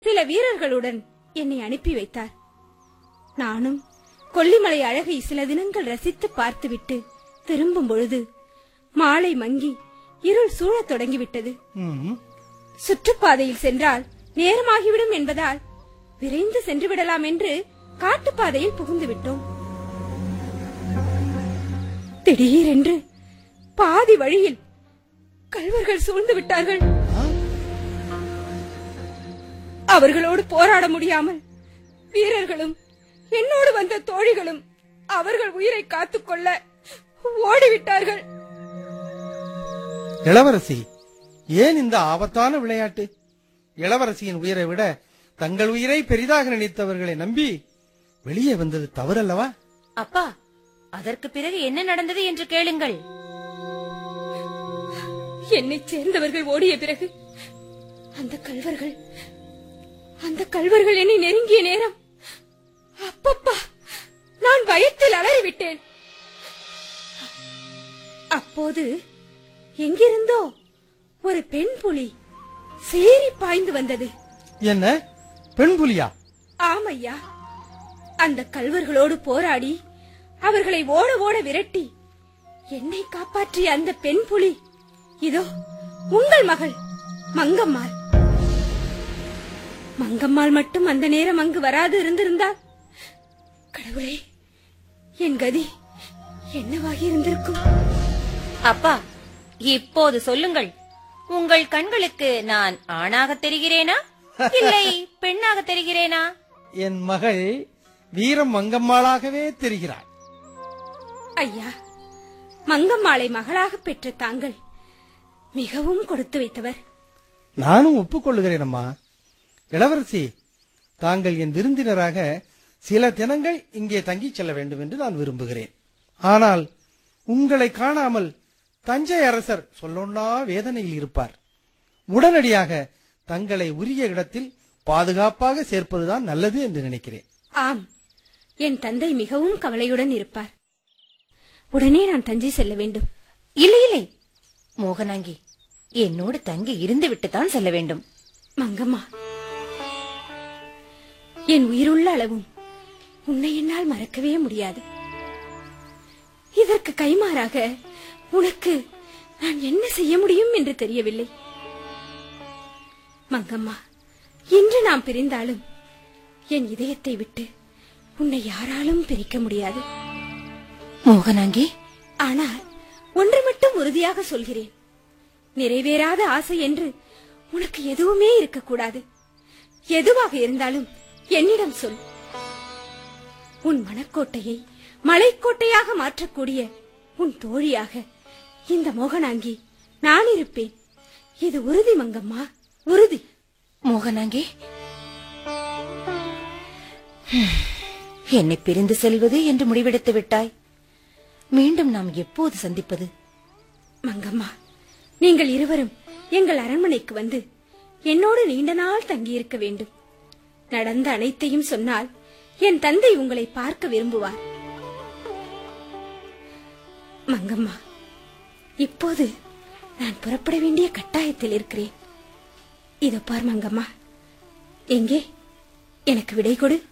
சில வீரர்களுடன் என்னை அனுப்பி வைத்தார் நானும் கொல்லிமலை அழகை சில தினங்கள் ரசித்து பார்த்துவிட்டு திரும்பும் பொழுது மாலை மங்கி இருள் சூழத் தொடங்கிவிட்டது ம், சுற்றுப்பாதையில் சென்றால் நேரமாகிவிடும் என்பதால் விரைந்து சென்று விடலாம் என்று காட்டுப்பாதையில் புகுந்து விட்டோம் திடீரென்று பாதி வழியில் கல்வர்கள் சூழ்ந்து விட்டார்கள் ஆ, அவர்களோடு போராட முடியாமல் வீரர்களும் என்னோடு வந்த தோழிகளும் அவர்கள் உயிரை காத்துக்கொள்ள ஓடிவிட்டார்கள் இளவரசி ஏன் இந்த ஆபத்தான விளையாட்டு இளவரசியின் உயிரை விட தங்கள் உயிரை பெரிதாக நினைத்தவர்களை நம்பி வெளியே வந்தது தவறல்லவா அப்பா அதற்கு பிறகு என்ன நடந்தது என்று கேளுங்கள் என்னைச் சேர்ந்தவர்கள் ஓடிய பிறகு அந்த கல்வர்கள் அந்த கல்வர்கள் என்னை நெருங்கிய நேரம் அப்பப்பா நான் பயத்தில் அலறிவிட்டேன் அப்போது எங்கிருந்தோ ஒரு பெண் புலி சீறி பாய்ந்து வந்தது என்ன பெண் புலியா ஆமையா அந்த கல்வர்களோடு போராடி அவர்களை ஓட ஓட விரட்டி என்னை காப்பாற்றிய அந்த பெண் புலி இதோ உங்கள் மகள் மங்கம்மாள் மங்கம்மாள் மட்டும் அந்த நேரம் அங்கு வராது இருந்திருந்தால் கடவுளே என் கதி என்னவாகி இருந்திருக்கும் அப்பா இப்போது சொல்லுங்கள் உங்கள் கண்களுக்கு நான் ஆணாக தெரிகிறேனா இல்லை பெண்ணாக தெரிகிறேனா என் மகள் வீரம் மங்கம்மாளாகவே தெரிகிறாள் ஐயா மங்கம்மாளை மகளாக பெற்ற தாங்கள் மிகவும் கொடுத்து வைத்தவர் நானும் ஒப்புக்கொள்ளுகிறேன் அம்மா இளவரசி தாங்கள் என் விருந்தினராக சில தினங்கள் இங்கே தங்கிச் செல்ல வேண்டும் என்று நான் விரும்புகிறேன் ஆனால் உங்களை காணாமல் தஞ்சை அரசர் சொல்லொன்னா வேதனையில் இருப்பார் உடனடியாக தங்களை உரிய இடத்தில் பாதுகாப்பாக சேர்ப்பதுதான் நல்லது என்று நினைக்கிறேன் ஆம் என் தந்தை மிகவும் கவலையுடன் இருப்பார் உடனே நான் தஞ்சை செல்ல வேண்டும் இல்லை இல்லை மோகனாங்கி என்னோடு தங்கி இருந்து விட்டுத்தான் செல்ல வேண்டும் மங்கம்மா என் உயிருள்ள அளவும் உன்னை என்னால் மறக்கவே முடியாது இதற்கு கைமாறாக உனக்கு நான் என்ன செய்ய முடியும் என்று தெரியவில்லை மங்கம்மா இன்று நாம் பிரிந்தாலும் என் இதயத்தை விட்டு உன்னை யாராலும் பிரிக்க முடியாது மோகனாங்கி ஆனால் ஒன்று மட்டும் உறுதியாக சொல்கிறேன் நிறைவேறாத ஆசை என்று உனக்கு எதுவுமே இருக்கக்கூடாது எதுவாக இருந்தாலும் என்னிடம் சொல் உன் மனக்கோட்டையை மலைக்கோட்டையாக மாற்றக்கூடிய உன் தோழியாக இந்த மோகனாங்கி நான் இருப்பேன் இது உறுதி மங்கம்மா உறுதி மோகனாங்கி ஹம், என்னை பிரிந்து செல்வது என்று முடிவெடுத்து விட்டாய் மீண்டும் நாம் எப்போது சந்திப்பது மங்கம்மா நீங்கள் இருவரும் எங்கள் அரண்மனைக்கு வந்து என்னோடு நீண்ட நாள் தங்கியிருக்க வேண்டும் நடந்த அனைத்தையும் சொன்னால் என் தந்தை உங்களை பார்க்க விரும்புவார் மங்கம்மா இப்போது நான் புறப்பட வேண்டிய கட்டாயத்தில் இருக்கிறேன் இதோ பார் மங்கம்மா எங்கே எனக்கு விடை கொடு